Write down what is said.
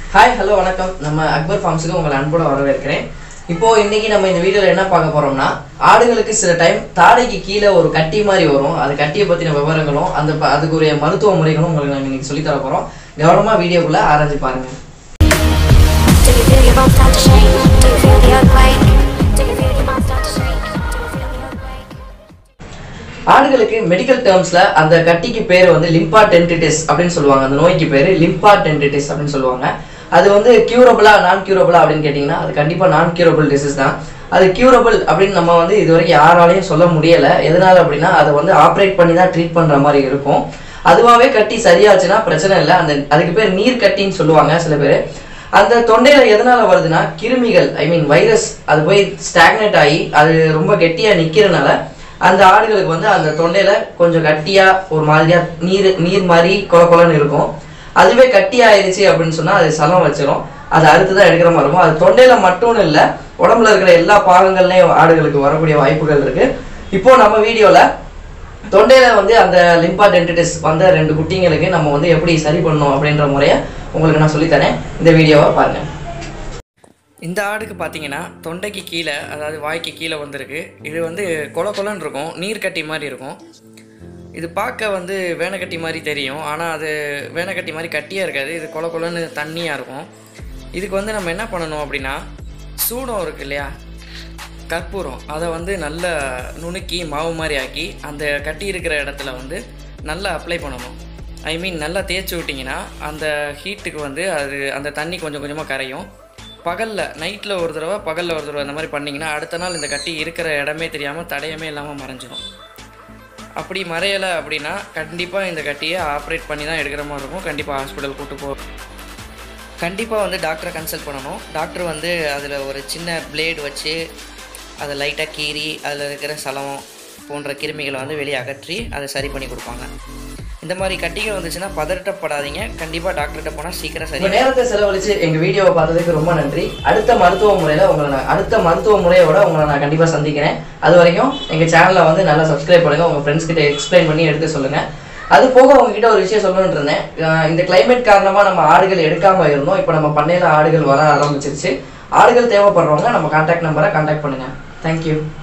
Hi hello வணக்கம் நம்ம அக்பர் ஃபார்ம்ஸுக்கு உங்களை அன்போட வரவேற்கிறேன் இப்போ இன்னைக்கு நம்ம இந்த வீடியோல என்ன பார்க்க போறோம்னா ஆடுகளுக்கு சில டைம் தாடைக்கு கீழே ஒரு கட்டி மாதிரி வரும் அது கட்டியை பத்தின விவரங்களும் அந்த ப- அதுக்குரிய மருத்துவ முறைகளும் உங்களுக்கு நாங்கள் இன்னைக்கு சொல்லித் தர போறோம் கவனமா வீடியோக்குள்ள ஆராய்ச்சி பாருங்க Do you feel your bones start to shake? Do you feel the earthquake? Do you feel your bones start to shake? Do you feel the earthquake? ஆடுகளுக்கு மெடிக்கல் டேர்ம்ஸ்ல அந்த கட்டிக்கு பேர் வந்து லிம்பா டென்டிட்டிஸ் அப்படின்னு சொல்லுவாங்க அந்த நோய்க்கு பேர் லிம்பா டென்டிட்டிஸ் அப்படின்னு சொல்லுவாங்க அது வந்து கியூரபிளா நான் கியூரபிளா அப்படின்னு கேட்டிங்கன்னா அது கண்டிப்பா நான் கியூரபிள் டிசீஸ் தான் அது கியூரபிள் அப்படின்னு நம்ம வந்து இது வரைக்கும் யாராலையும் சொல்ல முடியல எதனால அப்படின்னா அதை வந்து ஆப்ரேட் பண்ணி தான் ட்ரீட் பண்ற மாதிரி இருக்கும் அதுவாகவே கட்டி சரியாச்சுன்னா பிரச்சனை இல்லை அந்த அதுக்கு பேர் நீர் கட்டின்னு சொல்லுவாங்க சில பேர் அந்த தொண்டையில எதனால வருதுன்னா கிருமிகள் ஐ மீன் வைரஸ் அது போய் ஸ்டாக்னேட் ஆகி அது ரொம்ப கெட்டியா நிக்கிறனால அந்த ஆடுகளுக்கு வந்து அந்த தொண்டையில கொஞ்சம் கட்டியா ஒரு மாதிரியா நீர் நீர் மாதிரி கொல கொலன்னு இருக்கும் அதுவே கட்டி ஆயிருச்சு அப்படின்னு சொன்னா அது சலம் வச்சிரும் அது அறுத்து தான் எடுக்கிற மாதிரி இருக்கும் அது தொண்டையில மட்டும் இல்ல உடம்புல இருக்கிற எல்லா பாகங்கள்லயும் ஆடுகளுக்கு வரக்கூடிய வாய்ப்புகள் இருக்கு இப்போ நம்ம வீடியோல தொண்டையில வந்து அந்த லிம்பா டென்டிட்டிஸ் வந்த ரெண்டு குட்டிங்களுக்கு நம்ம வந்து எப்படி சரி பண்ணணும் அப்படின்ற முறையை உங்களுக்கு நான் சொல்லித்தரேன் இந்த வீடியோவை பாருங்க இந்த ஆடுக்கு பார்த்தீங்கன்னா தொண்டைக்கு கீழே அதாவது வாய்க்கு கீழே வந்திருக்கு இது வந்து கொல கொலன்னு இருக்கும் நீர் கட்டி மாதிரி இருக்கும் இது பார்க்க வந்து வேனக்கட்டி மாதிரி தெரியும் ஆனால் அது வேனக்கட்டி மாதிரி கட்டியாக இருக்காது இது கொல கொலன்னு தண்ணியாக இருக்கும் இதுக்கு வந்து நம்ம என்ன பண்ணணும் அப்படின்னா சூடம் இருக்கு இல்லையா கற்பூரம் அதை வந்து நல்லா நுணுக்கி மாவு மாதிரி ஆக்கி அந்த கட்டி இருக்கிற இடத்துல வந்து நல்லா அப்ளை பண்ணணும் ஐ மீன் நல்லா தேய்ச்சி விட்டிங்கன்னா அந்த ஹீட்டுக்கு வந்து அது அந்த தண்ணி கொஞ்சம் கொஞ்சமாக கரையும் பகலில் நைட்டில் ஒரு தடவை பகலில் ஒரு தடவை அந்த மாதிரி பண்ணிங்கன்னா அடுத்த நாள் இந்த கட்டி இருக்கிற இடமே தெரியாமல் தடையமே இல்லாமல் மறைஞ்சிரும் அப்படி மறையலை அப்படின்னா கண்டிப்பாக இந்த கட்டியை ஆப்ரேட் பண்ணி தான் எடுக்கிற மாதிரி இருக்கும் கண்டிப்பாக ஹாஸ்பிட்டல் கூட்டு போ கண்டிப்பாக வந்து டாக்டரை கன்சல்ட் பண்ணணும் டாக்டர் வந்து அதில் ஒரு சின்ன பிளேடு வச்சு அதை லைட்டாக கீறி அதில் இருக்கிற சலம் போன்ற கிருமிகளை வந்து வெளியே அகற்றி அதை சரி பண்ணி கொடுப்பாங்க இந்த மாதிரி கட்டிகள் வந்துச்சுன்னா பதட்டப்படாதீங்க கண்டிப்பாக டாக்டர்கிட்ட போனால் சீக்கிரம் சரி நேரத்தை செலவழித்து எங்கள் வீடியோவை பார்த்ததுக்கு ரொம்ப நன்றி அடுத்த மருத்துவ முறையில் உங்களை நான் அடுத்த மருத்துவ முறையோட உங்களை நான் கண்டிப்பாக சந்திக்கிறேன் அது வரைக்கும் எங்கள் சேனலை வந்து நல்லா சப்ஸ்கிரைப் பண்ணுங்கள் உங்கள் ஃப்ரெண்ட்ஸ் கிட்ட எக்ஸ்பிளைன் பண்ணி எடுத்து சொல்லுங்கள் அது போக உங்ககிட்ட ஒரு விஷயம் சொல்லணும்னு இருந்தேன் அஹ் இந்த கிளைமேட் காரணமா நம்ம ஆடுகள் எடுக்காம இருந்தோம் இப்போ நம்ம பண்ணையில ஆடுகள் வர ஆரம்பிச்சிருச்சு ஆடுகள் தேவைப்படுறவங்க நம்ம கான்டாக்ட் நம்பரை கான்டாக்ட் பண்ணுங்க தேங்க்யூ